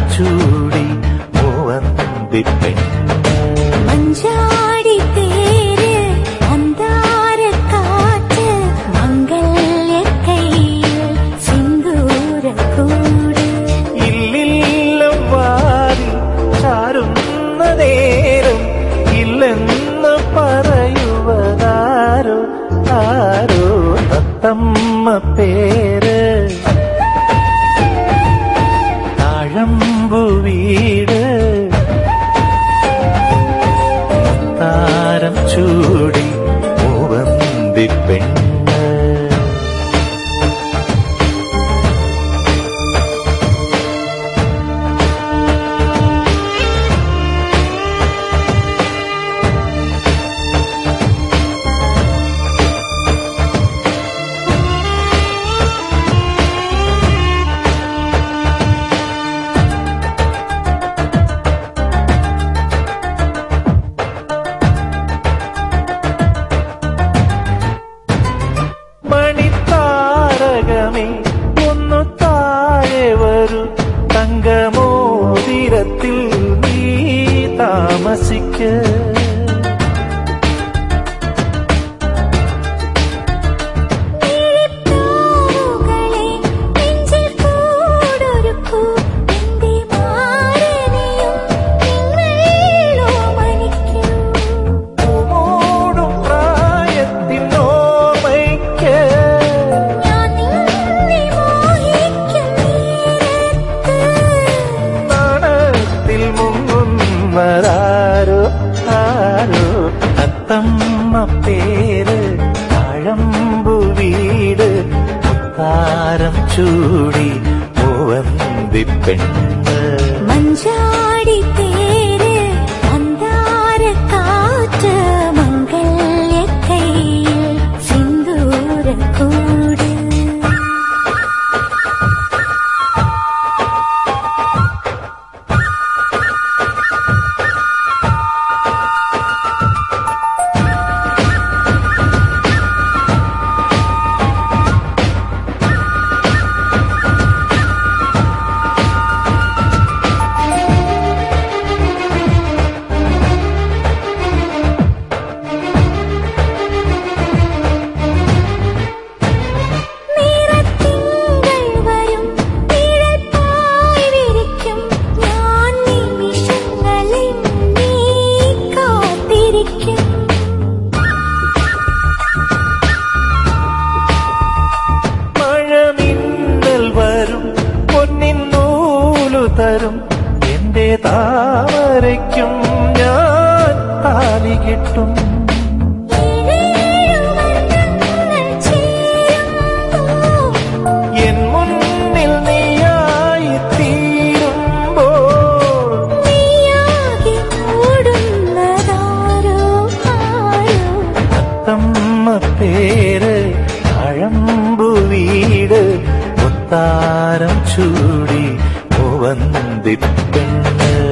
ചൂടി മൂവന്തി പെണ്ണ് മഞ്ചാടി തേര് അന്താരക്കാറ്റ് മംഗല്യക്കൈയിൽ സിന്ദൂരക്കൂട് ഇല്ലില്ലം വാരി ചാരുന്ന നേരം ഇല്ലെന്ന് പറയുവതാരോ ആരോ തത്തമ്മ പേര് താഴമ്പു വീട് താരം ചൂടി മൂവന്തി പെണ്ണ് മണിത്താരകമേ ഒന്നു താഴെ വരൂ തങ്കമോതിരത്തിൽ നീ താമസിക്ക പൂവുകളെ നെഞ്ചിൽ കൂടൊരുക്കൂ എന്റെ മാരനെയും നിങ്ങളോ മനിക്കൂ മൂടും പ്രായത്തിൻ ഓർമ്മയ്ക്ക് ഞാൻ നിന്നെ മോഹിക്കും നേരത്ത് നാണത്തിൽ മുങ്ങുന്നതാരോ ആരോ അത്തമ്മ പേര് താഴമ്പു വീട് മുത്താരം ചൂടി മൂവന്തി പെണ്ണ് മഞ്ചാടി തേര് അന്താരക്കാറ്റ് മംഗല്യക്കൈയിൽ സിന്ദൂരക്കൂട് നിറത്തിങ്കൾ വരും നിഴൽപ്പായ് വിരിക്കും ഞാൻ നിമിഷങ്ങളിൽ നീ കാത്തിരിക്കും മഴമിന്നൽ വരും പൊന്നിൻ നൂലു തരും എന്റെ താമരയ്ക്കും ഞാൻ താലി കിട്ടും ഏഴേഴു വർണ്ണങ്ങൾ ചേരുമ്പോൾ എൻ മുന്നിൽ നീയായി തീരുമ്പോൾ നീയാകെ മൂടുന്നതാരോ ആരോ അത്തമ്മ പേര് താഴമ്പു വീട് മുത്താരം ചൂടി മൂവന്തി പെണ്ണ്